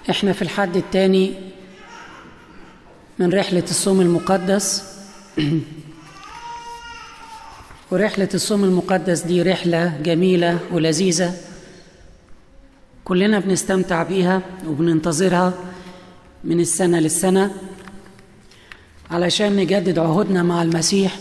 احنا في الحد الثاني من رحلة الصوم المقدس ورحلة الصوم المقدس دي رحلة جميلة ولذيذة كلنا بنستمتع بيها وبننتظرها من السنة للسنة علشان نجدد عهودنا مع المسيح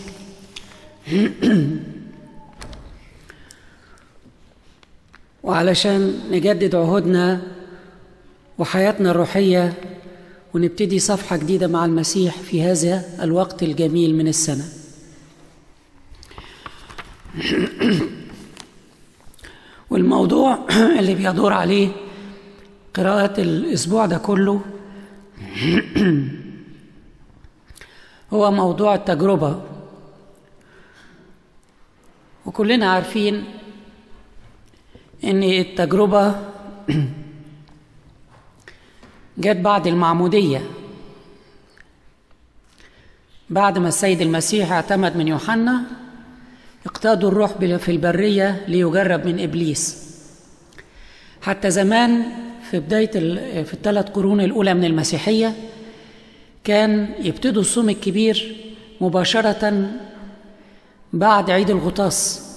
وعلشان نجدد عهودنا وحياتنا الروحية ونبتدي صفحة جديدة مع المسيح في هذا الوقت الجميل من السنة والموضوع اللي بيدور عليه قراءة الأسبوع ده كله هو موضوع التجربة وكلنا عارفين ان التجربة جت بعد المعمودية بعد ما السيد المسيح اعتمد من يوحنا اقتادوا الروح في البرية ليجرب من إبليس حتى زمان في بداية في الثلاث قرون الأولى من المسيحية كان يبتدوا الصوم الكبير مباشرة بعد عيد الغطاس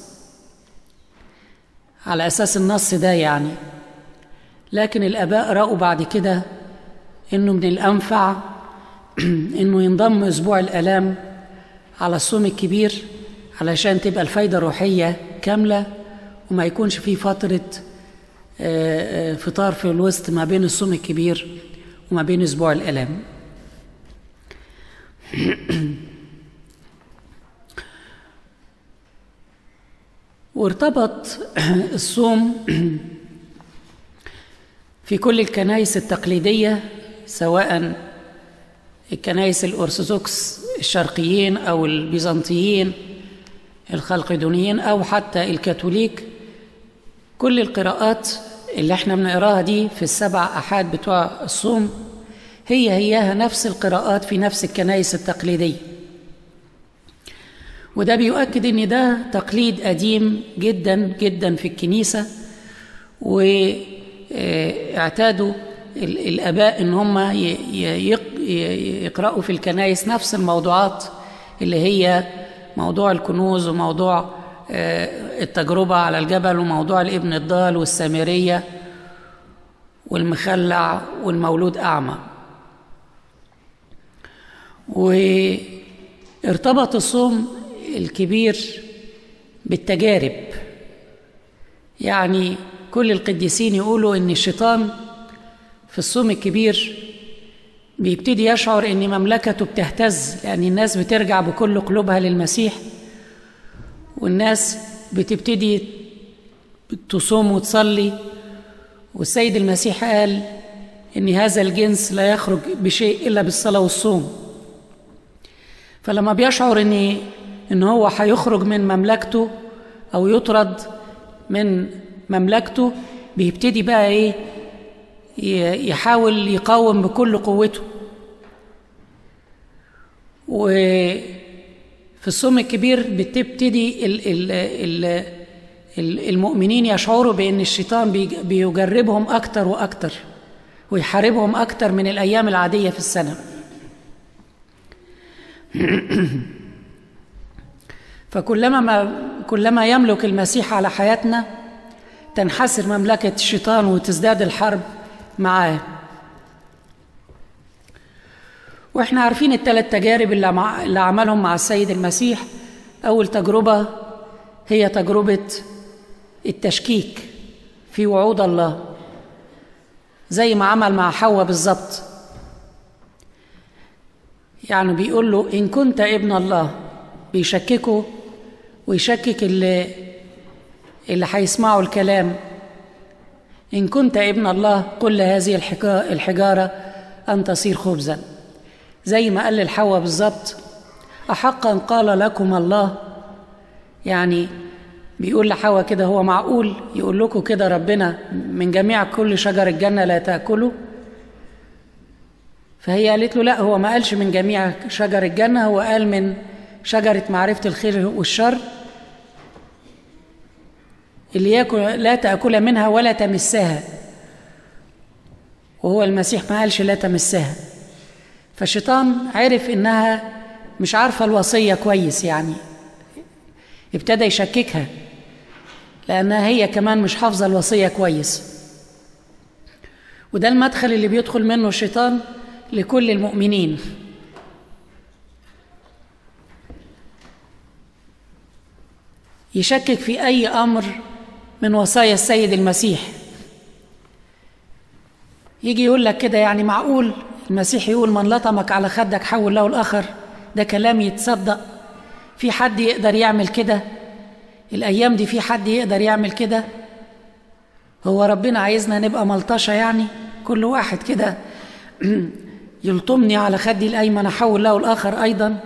على أساس النص ده يعني لكن الآباء رأوا بعد كده إنه من الأنفع إنه ينضم أسبوع الآلام على الصوم الكبير علشان تبقى الفايدة الروحية كاملة وما يكونش في فترة فطار في الوسط ما بين الصوم الكبير وما بين أسبوع الآلام وارتبط الصوم في كل الكنائس التقليدية سواء الكنائس الأرثوذكس الشرقيين أو البيزنطيين الخلقدونيين أو حتى الكاثوليك كل القراءات اللي احنا بنقراها دي في السبع أحاد بتوع الصوم هي هياها نفس القراءات في نفس الكنائس التقليدية وده بيؤكد ان ده تقليد قديم جدا جدا في الكنيسة واعتادوا الآباء ان هم يقرأوا في الكنائس نفس الموضوعات اللي هي موضوع الكنوز وموضوع التجربة على الجبل وموضوع الابن الضال والسامرية والمخلع والمولود أعمى وارتبط الصوم الكبير بالتجارب يعني كل القديسين يقولوا ان الشيطان في الصوم الكبير بيبتدي يشعر ان مملكته بتهتز لان الناس بترجع بكل قلوبها للمسيح والناس بتبتدي تصوم وتصلي والسيد المسيح قال ان هذا الجنس لا يخرج بشيء الا بالصلاه والصوم فلما بيشعر ان ان هو هيخرج من مملكته او يطرد من مملكته بيبتدي بقى ايه يحاول يقاوم بكل قوته وفي الصوم الكبير بتبتدي ال ال ال المؤمنين يشعروا بان الشيطان بيجربهم اكتر واكتر ويحاربهم اكتر من الايام العاديه في السنه فكلما ما كلما يملك المسيح على حياتنا تنحسر مملكة الشيطان وتزداد الحرب معاه واحنا عارفين الثلاث تجارب اللي, مع... اللي عملهم مع السيد المسيح أول تجربة هي تجربة التشكيك في وعود الله زي ما عمل مع حواء بالظبط يعني بيقول له إن كنت ابن الله بيشككه ويشكك اللي اللي هيسمعوا الكلام إن كنت ابن الله قل لهذه الحجارة أن تصير خبزا زي ما قال للحواء بالظبط أحقا قال لكم الله يعني بيقول لحواء كده هو معقول يقول لكم كده ربنا من جميع كل شجر الجنة لا تأكلوا فهي قالت له لا هو ما قالش من جميع شجر الجنة هو قال من شجرة معرفة الخير والشر اللي ياكل لا تأكل منها ولا تمسها وهو المسيح ما قالش لا تمسها فالشيطان عرف انها مش عارفه الوصيه كويس يعني ابتدى يشككها لانها هي كمان مش حافظه الوصيه كويس وده المدخل اللي بيدخل منه الشيطان لكل المؤمنين يشكك في اي امر من وصايا السيد المسيح يجي يقول لك كده يعني معقول المسيح يقول من لطمك على خدك حول له الاخر ده كلام يتصدق في حد يقدر يعمل كده الايام دي في حد يقدر يعمل كده هو ربنا عايزنا نبقى ملطشه يعني كل واحد كده يلطمني على خدي الايمن احول له الاخر ايضا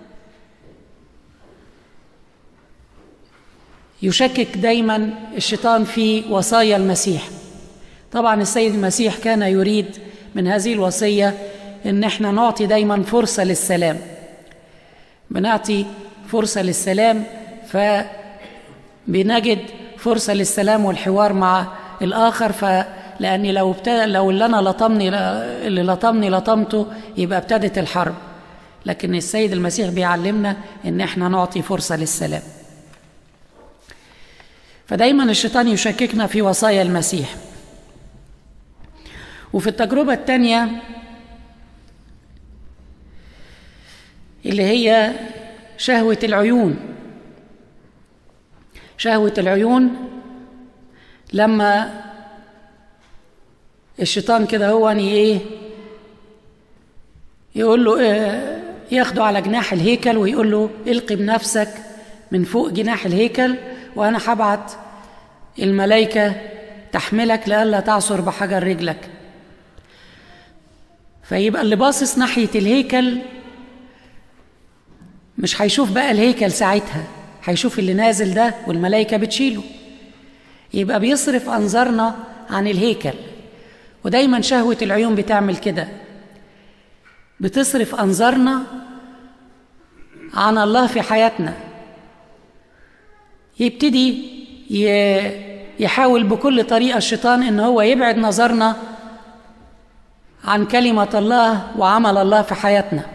يشكك دايما الشيطان في وصايا المسيح طبعا السيد المسيح كان يريد من هذه الوصيه ان احنا نعطي دايما فرصه للسلام بنعطي فرصه للسلام فبنجد فرصه للسلام والحوار مع الاخر فلاني لو ابتدى لو اللي انا لطمني اللي لطمني لطمته يبقى ابتدت الحرب لكن السيد المسيح بيعلمنا ان احنا نعطي فرصه للسلام فدايما الشيطان يشككنا في وصايا المسيح وفي التجربة الثانية اللي هي شهوة العيون شهوة العيون لما الشيطان كده هو ايه يقول له إيه ياخده على جناح الهيكل ويقول له القي بنفسك من فوق جناح الهيكل وانا هبعت الملائكه تحملك لئلا تعثر بحجر رجلك فيبقى اللي باصص ناحيه الهيكل مش هيشوف بقى الهيكل ساعتها هيشوف اللي نازل ده والملائكه بتشيله يبقى بيصرف انظارنا عن الهيكل ودايما شهوه العيون بتعمل كده بتصرف انظارنا عن الله في حياتنا يبتدي يحاول بكل طريقه الشيطان ان هو يبعد نظرنا عن كلمه الله وعمل الله في حياتنا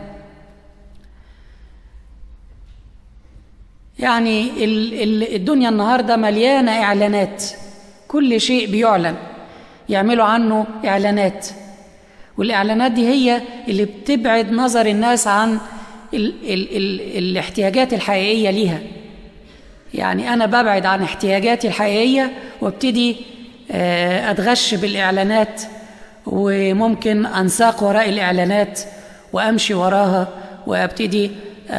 يعني الدنيا النهارده مليانه اعلانات كل شيء بيعلن يعملوا عنه اعلانات والاعلانات دي هي اللي بتبعد نظر الناس عن ال ال ال الاحتياجات الحقيقيه ليها يعني انا ببعد عن احتياجاتي الحقيقيه وابتدي اتغش بالاعلانات وممكن انساق وراء الاعلانات وامشي وراها وابتدي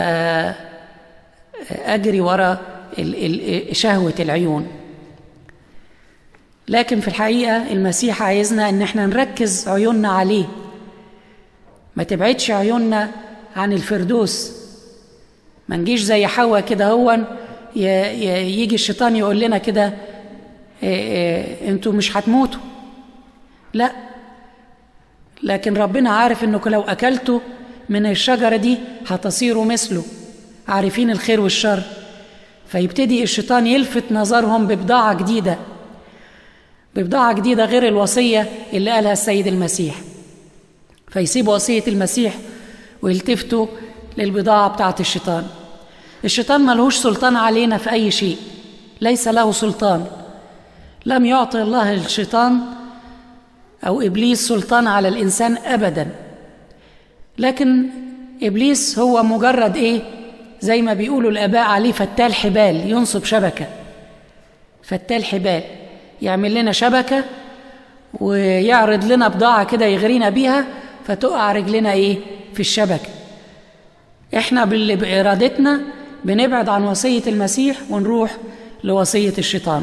اجري وراء شهوه العيون لكن في الحقيقه المسيح عايزنا ان احنا نركز عيوننا عليه ما تبعدش عيوننا عن الفردوس ما نجيش زي حواء كده هو يجي الشيطان يقول لنا كده انتوا مش هتموتوا لا لكن ربنا عارف انكم لو اكلتوا من الشجره دي هتصيروا مثله عارفين الخير والشر فيبتدي الشيطان يلفت نظرهم ببضاعه جديده ببضاعه جديده غير الوصيه اللي قالها السيد المسيح فيسيبوا وصيه المسيح ويلتفتوا للبضاعه بتاعه الشيطان الشيطان ملهوش سلطان علينا في اي شيء ليس له سلطان لم يعطي الله الشيطان او ابليس سلطان على الانسان ابدا لكن ابليس هو مجرد ايه زي ما بيقولوا الاباء عليه فتال حبال ينصب شبكه فتال حبال يعمل لنا شبكه ويعرض لنا بضاعه كده يغرينا بيها فتقع رجلنا ايه في الشبكه احنا باللي بارادتنا بنبعد عن وصيه المسيح ونروح لوصيه الشيطان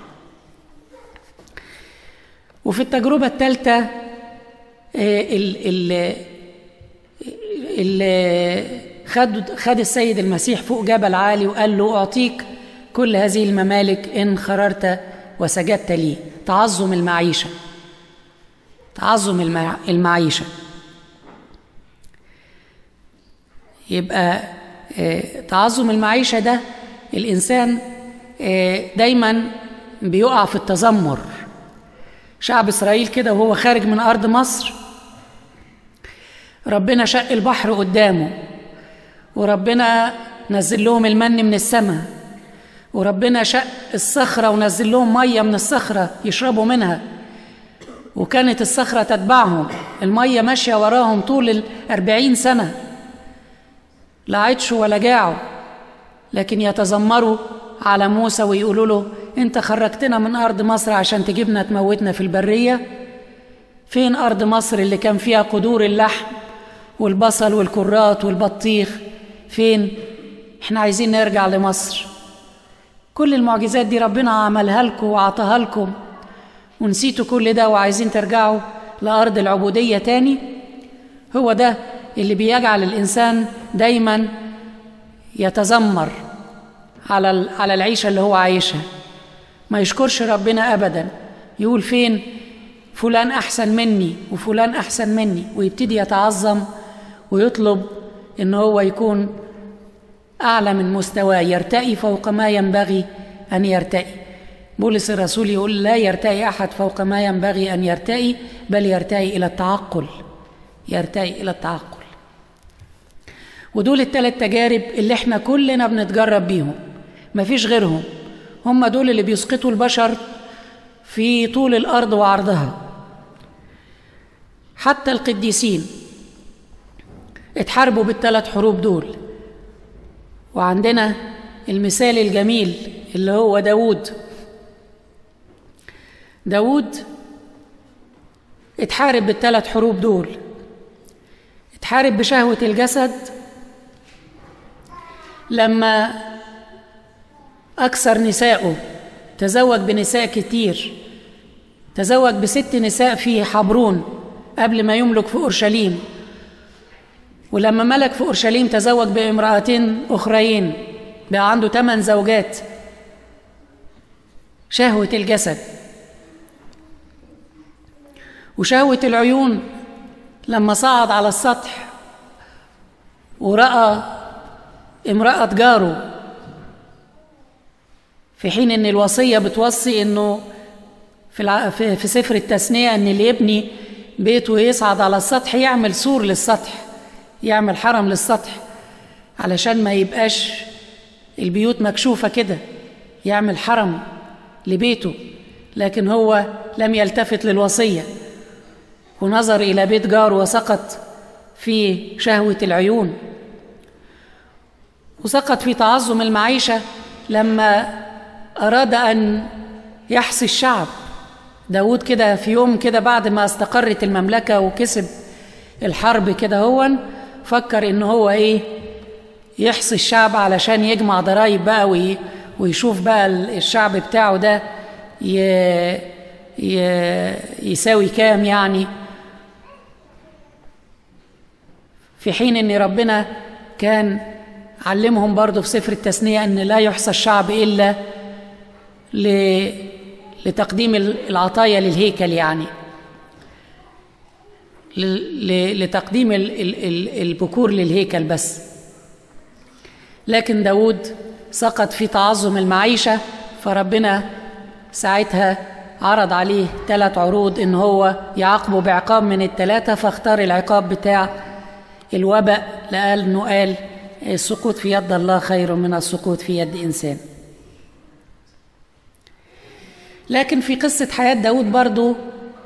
وفي التجربة الثالثة اللي خد خد السيد المسيح فوق جبل عالي وقال له أعطيك كل هذه الممالك إن خررت وسجدت لي تعظم المعيشة تعظم المع... المعيشة يبقى تعظم المعيشة ده الإنسان دايما بيقع في التذمر شعب اسرائيل كده وهو خارج من ارض مصر ربنا شق البحر قدامه وربنا نزل لهم المن من السماء وربنا شق الصخرة ونزل لهم مية من الصخرة يشربوا منها وكانت الصخرة تتبعهم المية ماشية وراهم طول الأربعين سنة لا عطشوا ولا جاعوا لكن يتذمروا على موسى ويقولوا له انت خرجتنا من ارض مصر عشان تجيبنا تموتنا في البريه فين ارض مصر اللي كان فيها قدور اللحم والبصل والكرات والبطيخ فين احنا عايزين نرجع لمصر كل المعجزات دي ربنا عملها لكم وعطاها لكم ونسيتوا كل ده وعايزين ترجعوا لارض العبوديه تاني هو ده اللي بيجعل الانسان دايما يتذمر على على العيشه اللي هو عايشها ما يشكرش ربنا ابدا يقول فين فلان احسن مني وفلان احسن مني ويبتدي يتعظم ويطلب ان هو يكون اعلى من مستواه يرتقي فوق ما ينبغي ان يرتقي بولس الرسول يقول لا يرتقي احد فوق ما ينبغي ان يرتقي بل يرتقي الى التعقل يرتقي الى التعقل ودول الثلاث تجارب اللي احنا كلنا بنتجرب بيهم مفيش غيرهم هم دول اللي بيسقطوا البشر في طول الارض وعرضها حتى القديسين اتحاربوا بالثلاث حروب دول وعندنا المثال الجميل اللي هو داود داود اتحارب بالثلاث حروب دول اتحارب بشهوة الجسد لما أكثر نسائه تزوج بنساء كتير تزوج بست نساء في حبرون قبل ما يملك في أورشليم ولما ملك في أورشليم تزوج بامرأتين أخرين بقى عنده ثمان زوجات شهوة الجسد وشهوة العيون لما صعد على السطح ورأى امرأة جاره في حين ان الوصية بتوصي انه في, الع... في, في سفر التثنية ان اللي يبني بيته يصعد على السطح يعمل سور للسطح يعمل حرم للسطح علشان ما يبقاش البيوت مكشوفة كده يعمل حرم لبيته لكن هو لم يلتفت للوصية ونظر إلى بيت جار وسقط في شهوة العيون وسقط في تعظم المعيشة لما أراد أن يحصي الشعب داود كده في يوم كده بعد ما استقرت المملكة وكسب الحرب كده هو فكر إن هو إيه يحصي الشعب علشان يجمع ضرايب بقى وي ويشوف بقى الشعب بتاعه ده ي... ي... يساوي كام يعني في حين ان ربنا كان علمهم برضه في سفر التثنيه ان لا يحصى الشعب الا ل... لتقديم العطايا للهيكل يعني ل... لتقديم ال... ال... البكور للهيكل بس لكن داود سقط في تعظم المعيشة فربنا ساعتها عرض عليه ثلاث عروض ان هو يعاقبه بعقاب من الثلاثة فاختار العقاب بتاع الوباء لأنه قال السقوط في يد الله خير من السقوط في يد إنسان لكن في قصة حياة داود برضو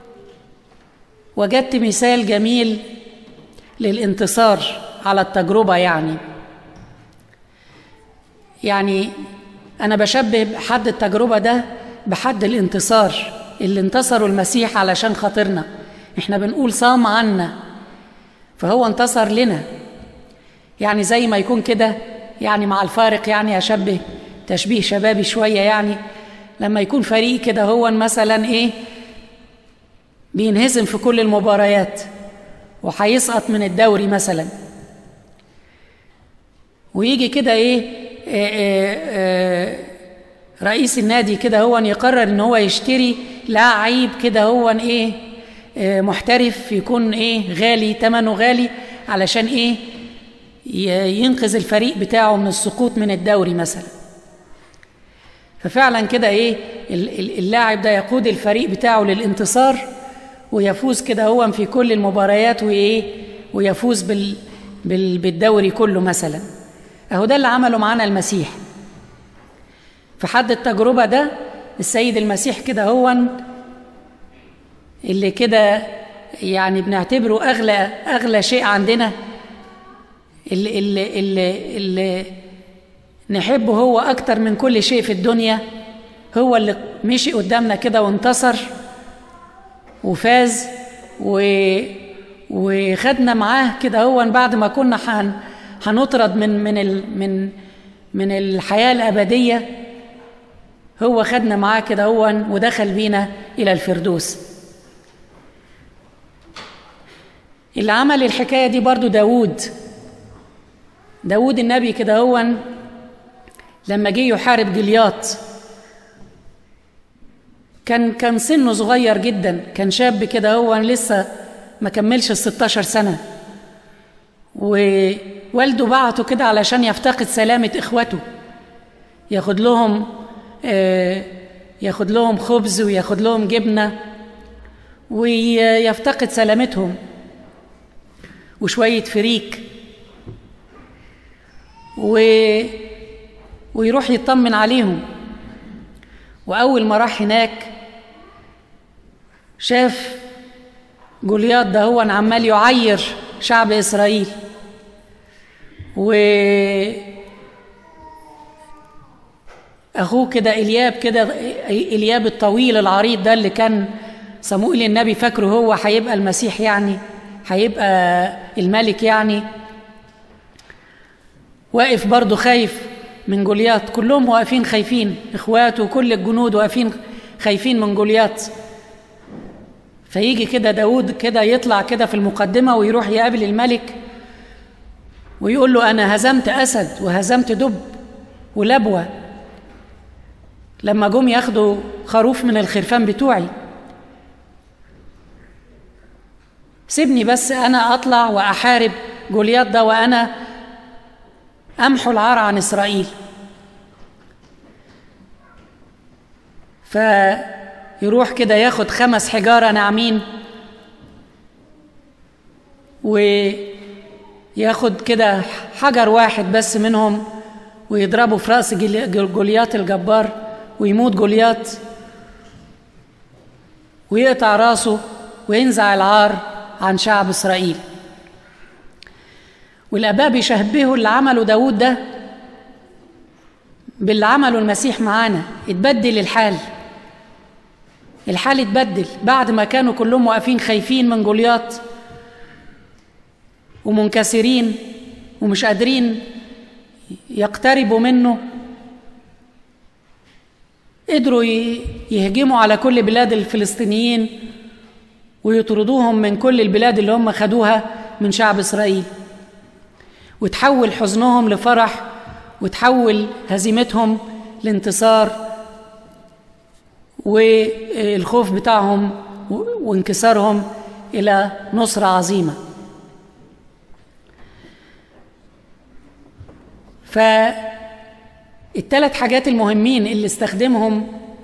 وجدت مثال جميل للانتصار على التجربة يعني يعني أنا بشبه حد التجربة ده بحد الانتصار اللي انتصروا المسيح علشان خاطرنا احنا بنقول صام عنا فهو انتصر لنا يعني زي ما يكون كده يعني مع الفارق يعني أشبه تشبيه شبابي شوية يعني لما يكون فريق كده هو مثلا إيه بينهزم في كل المباريات وهيسقط من الدوري مثلا ويجي كده إيه آآ آآ رئيس النادي كده هو يقرر ان هو يشتري لعيب كده هو ايه محترف يكون ايه غالي ثمنه غالي علشان ايه ينقذ الفريق بتاعه من السقوط من الدوري مثلا ففعلا كده ايه اللاعب ده يقود الفريق بتاعه للانتصار ويفوز كده هو في كل المباريات وايه ويفوز بال بال بالدوري كله مثلا اهو ده اللي عمله معانا المسيح في حد التجربه ده السيد المسيح كده هو اللي كده يعني بنعتبره اغلى اغلى شيء عندنا اللي اللي اللي, اللي نحبه هو اكتر من كل شيء في الدنيا هو اللي مشي قدامنا كده وانتصر وفاز و وخدنا معاه كده هو بعد ما كنا حن هنطرد من من ال من من الحياه الابديه هو خدنا معاه كده هو ودخل بينا الى الفردوس اللي عمل الحكايه دي برضو داوود داوود النبي كده هو لما جه يحارب جلياط كان كان سنه صغير جدا كان شاب كده هو لسه ما كملش ال 16 سنه ووالده بعته كده علشان يفتقد سلامه اخوته ياخد لهم آه ياخد لهم خبز وياخد لهم جبنه ويفتقد سلامتهم وشويه فريك و ويروح يطمن عليهم واول ما راح هناك شاف جولياط ده هو عمال يعير شعب اسرائيل و اخوه كده الياب كده الياب الطويل العريض ده اللي كان صموئيل النبي فاكره هو هيبقى المسيح يعني هيبقى الملك يعني واقف برضه خايف من جولياط كلهم واقفين خايفين اخواته وكل الجنود واقفين خايفين من جولياط فيجي كده داود كده يطلع كده في المقدمة ويروح يقابل الملك ويقول له أنا هزمت أسد وهزمت دب ولبوة لما جم ياخدوا خروف من الخرفان بتوعي سيبني بس أنا أطلع وأحارب جولياط ده وأنا أمحو العار عن إسرائيل فيروح كده ياخد خمس حجارة ناعمين وياخد كده حجر واحد بس منهم ويضربه في رأس جولياط الجبار ويموت جولياط ويقطع راسه وينزع العار عن شعب إسرائيل والآباء بيشبهوا اللي عمله داود ده باللي عمله المسيح معانا اتبدل الحال الحال اتبدل بعد ما كانوا كلهم واقفين خايفين من جولياط ومنكسرين ومش قادرين يقتربوا منه قدروا يهجموا على كل بلاد الفلسطينيين ويطردوهم من كل البلاد اللي هم خدوها من شعب اسرائيل وتحول حزنهم لفرح وتحول هزيمتهم لانتصار والخوف بتاعهم وانكسارهم الى نصره عظيمه فالثلاث حاجات المهمين اللي استخدمهم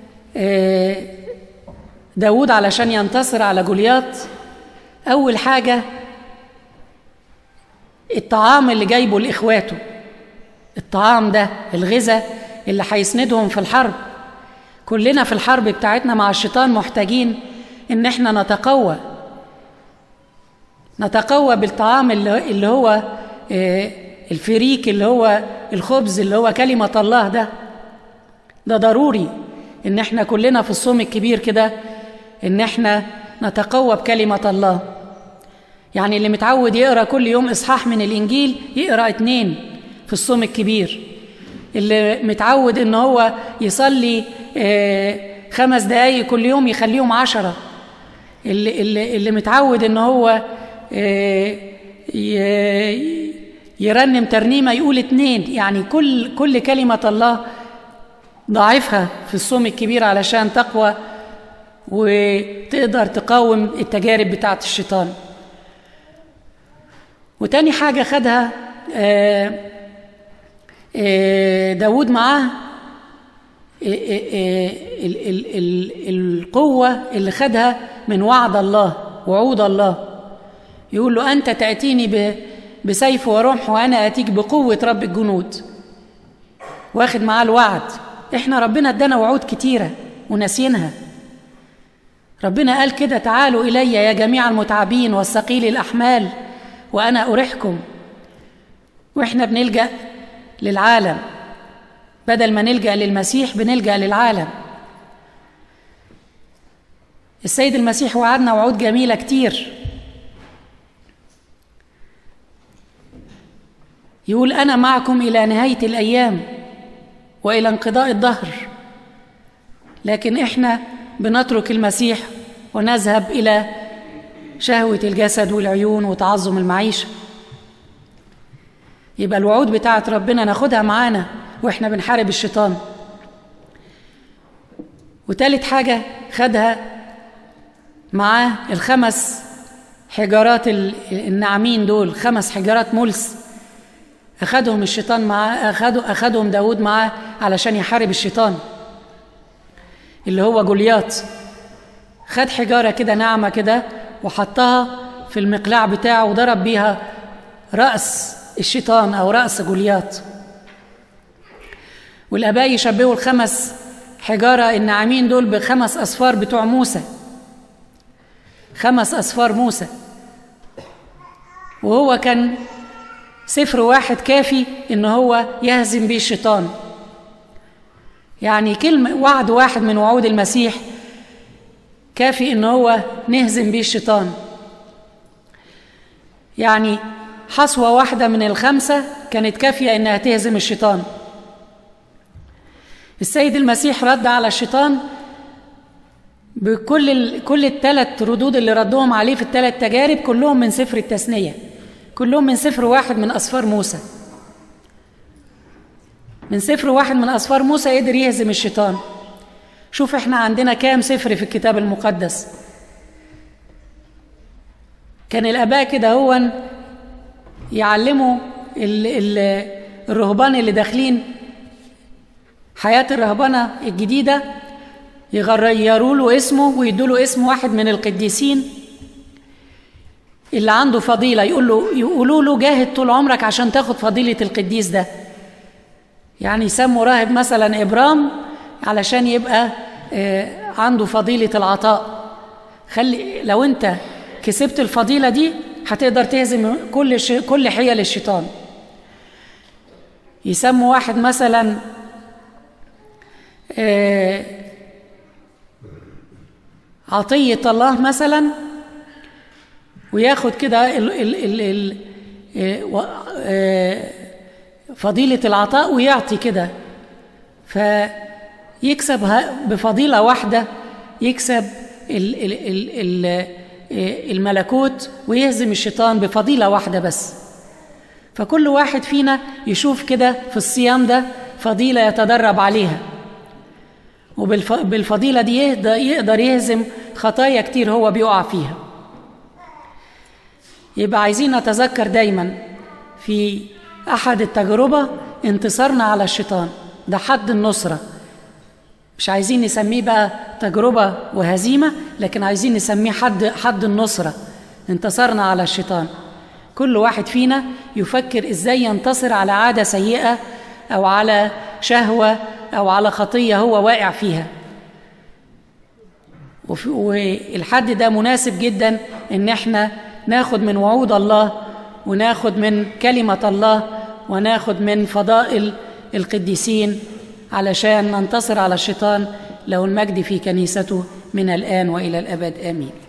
داود علشان ينتصر على جولياط أول حاجة الطعام اللي جايبه لإخواته الطعام ده الغذاء اللي هيسندهم في الحرب كلنا في الحرب بتاعتنا مع الشيطان محتاجين ان احنا نتقوى نتقوى بالطعام اللي هو الفريك اللي هو الخبز اللي هو كلمة الله ده ده ضروري ان احنا كلنا في الصوم الكبير كده ان احنا نتقوى بكلمة الله يعني اللي متعود يقرا كل يوم اصحاح من الانجيل يقرا اتنين في الصوم الكبير اللي متعود ان هو يصلي خمس دقايق كل يوم يخليهم عشرة اللي, اللي, اللي متعود ان هو يرنم ترنيمة يقول اتنين يعني كل كل كلمة الله ضاعفها في الصوم الكبير علشان تقوى وتقدر تقاوم التجارب بتاعت الشيطان وتاني حاجة خدها داود معاه ال ال ال القوة اللي خدها من وعد الله وعود الله يقول له أنت تأتيني بسيف ورمح وأنا أتيك بقوة رب الجنود واخد معاه الوعد احنا ربنا ادانا وعود كتيرة وناسينها ربنا قال كده تعالوا إلي يا جميع المتعبين والثقيل الأحمال وأنا أريحكم وإحنا بنلجأ للعالم بدل ما نلجأ للمسيح بنلجأ للعالم السيد المسيح وعدنا وعود جميلة كتير يقول أنا معكم إلى نهاية الأيام وإلى انقضاء الدهر لكن إحنا بنترك المسيح ونذهب إلى شهوة الجسد والعيون وتعظم المعيشة يبقى الوعود بتاعت ربنا ناخدها معانا واحنا بنحارب الشيطان وتالت حاجة خدها معاه الخمس حجارات الناعمين دول خمس حجارات ملس أخدهم الشيطان معاه أخدوا أخدهم داود معاه علشان يحارب الشيطان اللي هو جولياط خد حجارة كده ناعمة كده وحطها في المقلاع بتاعه وضرب بيها رأس الشيطان أو رأس جولياط والآباء يشبهوا الخمس حجارة الناعمين دول بخمس أصفار بتوع موسى خمس أصفار موسى وهو كان سفر واحد كافي إن هو يهزم بيه الشيطان يعني كلمة وعد واحد من وعود المسيح كافي إن هو نهزم بيه الشيطان يعني حصوة واحدة من الخمسة كانت كافية إنها تهزم الشيطان السيد المسيح رد على الشيطان بكل ال... كل الثلاث ردود اللي ردهم عليه في الثلاث تجارب كلهم من سفر التثنيه كلهم من سفر واحد من اسفار موسى من سفر واحد من اسفار موسى قدر يهزم الشيطان شوف احنا عندنا كام سفر في الكتاب المقدس كان الاباء كده هو يعلموا ال... ال... الرهبان اللي داخلين حياة الرهبنة الجديدة يغيروا له اسمه ويدوا له اسم واحد من القديسين اللي عنده فضيلة يقول له يقولوا له جاهد طول عمرك عشان تاخد فضيلة القديس ده يعني يسموا راهب مثلا إبرام علشان يبقى عنده فضيلة العطاء خلي لو أنت كسبت الفضيلة دي هتقدر تهزم كل كل حيل الشيطان يسموا واحد مثلا عطية الله مثلا وياخد كده ال ال ال ال فضيلة العطاء ويعطي كده فيكسب بفضيلة واحدة يكسب ال ال ال ال الملكوت ويهزم الشيطان بفضيلة واحدة بس فكل واحد فينا يشوف كده في الصيام ده فضيلة يتدرب عليها وبالفضيلة دي يقدر يهزم خطايا كتير هو بيقع فيها يبقى عايزين نتذكر دايما في أحد التجربة انتصارنا على الشيطان ده حد النصرة مش عايزين نسميه بقى تجربة وهزيمة لكن عايزين نسميه حد حد النصرة انتصرنا على الشيطان كل واحد فينا يفكر ازاي ينتصر على عادة سيئة أو على شهوة أو على خطية هو واقع فيها والحد ده مناسب جدا إن احنا ناخد من وعود الله وناخد من كلمة الله وناخد من فضائل القديسين علشان ننتصر على الشيطان له المجد في كنيسته من الآن وإلى الأبد آمين